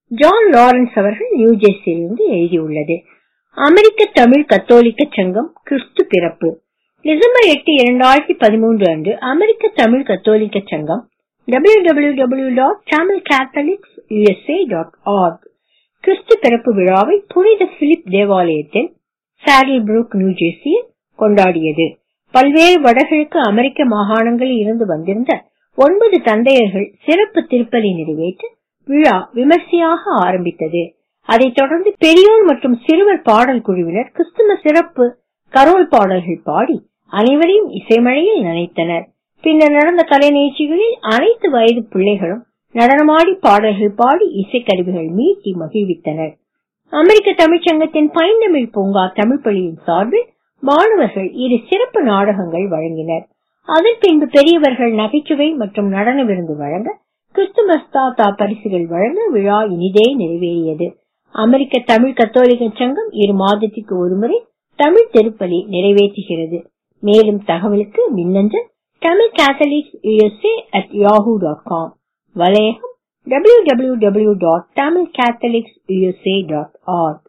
John Lawrence அவர்கள் நியூஜெர்சியிலிருந்து எழுதியுள்ளது அமெரிக்க தமிழ் கத்தோலிக்க சங்கம் கிறிஸ்து பிறப்பு டிசம்பர் எட்டு இரண்டாயிரத்தி பதிமூன்று அன்று அமெரிக்க தமிழ் கத்தோலிக்க சங்கம் www.tamilcatholics.usa.org கிறிஸ்து பிறப்பு விழாவை புனித பிலிப் தேவாலயத்தில் சாடில் புரூக் நியூஜெர்சியில் கொண்டாடியது பல்வேறு வடகிழக்கு அமெரிக்க மாகாணங்களில் இருந்து வந்திருந்த ஒன்பது தந்தையர்கள் சிறப்பு திருப்பலி நிறைவேற்ற விழா விமர்சையாக ஆரம்பித்தது அதைத் தொடர்ந்து பெரியோர் மற்றும் சிறுவர் பாடல் குழுவினர் கிறிஸ்தும சிறப்பு கரோல் பாடல்கள் பாடி அனைவரையும் இசைமழையில் நனைத்தனர் பின்னர் நடந்த கலை நிகழ்ச்சிகளில் அனைத்து வயது பிள்ளைகளும் நடனமாடி பாடல்கள் பாடி இசைக்கருவிகள் மீட்டி மகிழ்வித்தனர் அமெரிக்க தமிழ்ச்சங்கத்தின் பைந்தமிழ் பூங்கா தமிழ் பள்ளியின் சார்பில் மாணவர்கள் இரு சிறப்பு நாடகங்கள் வழங்கினர் அதன் பின்பு பெரியவர்கள் நகைச்சுவை மற்றும் நடன விருந்து வழங்க கிறிஸ்துமஸ் தாத்தா பரிசுகள் வழங்க விழா இனிதே நிறைவேறியது அமெரிக்க தமிழ் கத்தோலிக்க சங்கம் இரு மாதத்திற்கு ஒருமுறை தமிழ் திருப்பலி நிறைவேற்றுகிறது மேலும் தகவலுக்கு மின்னஞ்சல் Tamil catholics USA at Yahoo dot com வலையகம் www.tamilcatholics.usa.org